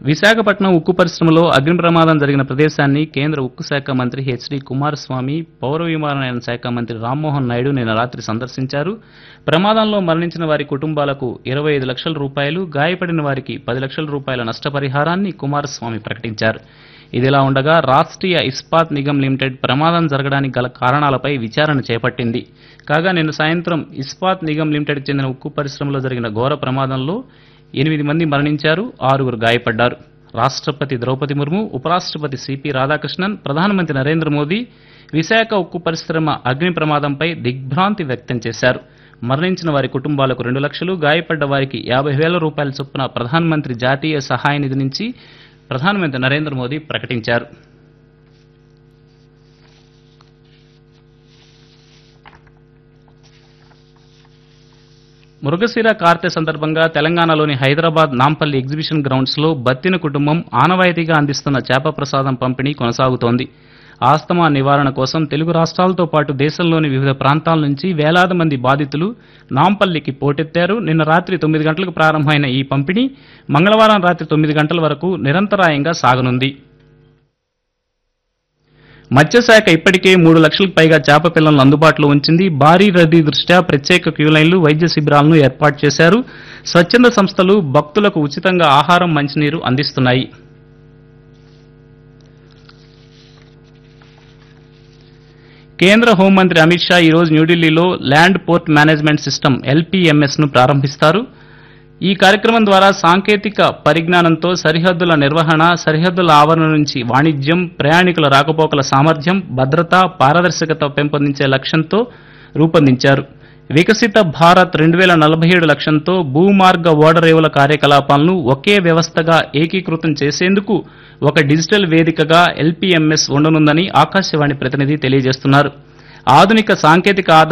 విశాఖపట్నం ఉక్కు పరిశ్రమలో అగ్ని ప్రమాదం జరిగిన ప్రదేశాన్ని కేంద్ర ఉక్కు శాఖ మంత్రి హెచ్డి కుమారస్వామి పౌర విమానయాన శాఖ మంత్రి రామ్మోహన్ నాయుడు నిన్న రాత్రి సందర్శించారు ప్రమాదంలో మరణించిన వారి కుటుంబాలకు ఇరవై ఐదు లక్షల రూపాయలు గాయపడిన వారికి పది లక్షల రూపాయల నష్టపరిహారాన్ని కుమారస్వామి ప్రకటించారు ఇదిలా ఉండగా రాష్ట్రీయ ఇస్పాత్ నిగమ్ లిమిటెడ్ ప్రమాదం జరగడానికి గల కారణాలపై విచారణ చేపట్టింది కాగా నిన్న సాయంత్రం ఇస్పాత్ నిగమ్ లిమిటెడ్ చెందిన ఉక్కు పరిశ్రమలో జరిగిన ఘోర ప్రమాదంలో ఎనిమిది మంది మరణించారు ఆరుగురు గాయపడ్డారు రాష్ట్రపతి ద్రౌపది ముర్ము ఉపరాష్ట్రపతి సిపి రాధాకృష్ణన్ ప్రధానమంత్రి నరేంద్ర మోదీ విశాఖ ఉక్కు పరిశ్రమ అగ్ని ప్రమాదంపై దిగ్భ్రాంతి వ్యక్తం చేశారు మరణించిన వారి కుటుంబాలకు రెండు లక్షలు గాయపడ్డ వారికి యాభై వేల రూపాయల చొప్పున ప్రధానమంత్రి జాతీయ సహాయ నిధి నుంచి ప్రధానమంత్రి నరేంద్ర మోదీ ప్రకటించారు మృగశిర కార్తె సందర్భంగా తెలంగాణలోని హైదరాబాద్ నాంపల్లి ఎగ్జిబిషన్ గ్రౌండ్స్ లో బత్తిన కుటుంబం ఆనవాయితీగా అందిస్తున్న చేప ప్రసాదం పంపిణీ కొనసాగుతోంది ఆస్తమా నివారణ కోసం తెలుగు రాష్ట్రాలతో పాటు దేశంలోని వివిధ ప్రాంతాల నుంచి వేలాది మంది బాధితులు నాంపల్లికి పోటెత్తారు నిన్న రాత్రి తొమ్మిది గంటలకు ప్రారంభమైన ఈ పంపిణీ మంగళవారం రాత్రి తొమ్మిది గంటల వరకు నిరంతరాయంగా సాగనుంది మత్స్యశాఖ ఇప్పటికే మూడు లక్షలకు పైగా చేప పిల్లలను అందుబాటులో ఉంచింది భారీ రద్దీ దృష్ట్యా ప్రత్యేక క్యూ లైన్లు వైద్య శిబిరాలను ఏర్పాటు చేశారు స్వచ్ఛంద సంస్థలు భక్తులకు ఉచితంగా ఆహారం మంచినీరు అందిస్తున్నాయి కేంద్ర హోంమంత్రి అమిత్ షా ఈరోజు న్యూఢిల్లీలో land port management system LPMS ను ప్రారంభిస్తారు ఈ కార్యక్రమం ద్వారా సాంకేతిక పరిజ్ఞానంతో సరిహద్దుల నిర్వహణ సరిహద్దుల ఆవరణ నుంచి వాణిజ్యం ప్రయాణికుల రాకపోకల సామర్థ్యం భద్రత పారదర్శకత పెంపొందించే లక్ష్యంతో రూపొందించారు వికసిత భారత్ రెండు వేల నలభై ఏడు లక్ష్యంతో భూమార్గ ఓడరేవుల కార్యకలాపాలను ఒకే వ్యవస్థగా ఏకీకృతం చేసేందుకు ఒక డిజిటల్ వేదికగా ఎల్పీఎంఎస్ ఉండనుందని ఆకాశవాణి ప్రతినిధి తెలియజేస్తున్నారు ఆధునిక సాంకేతిక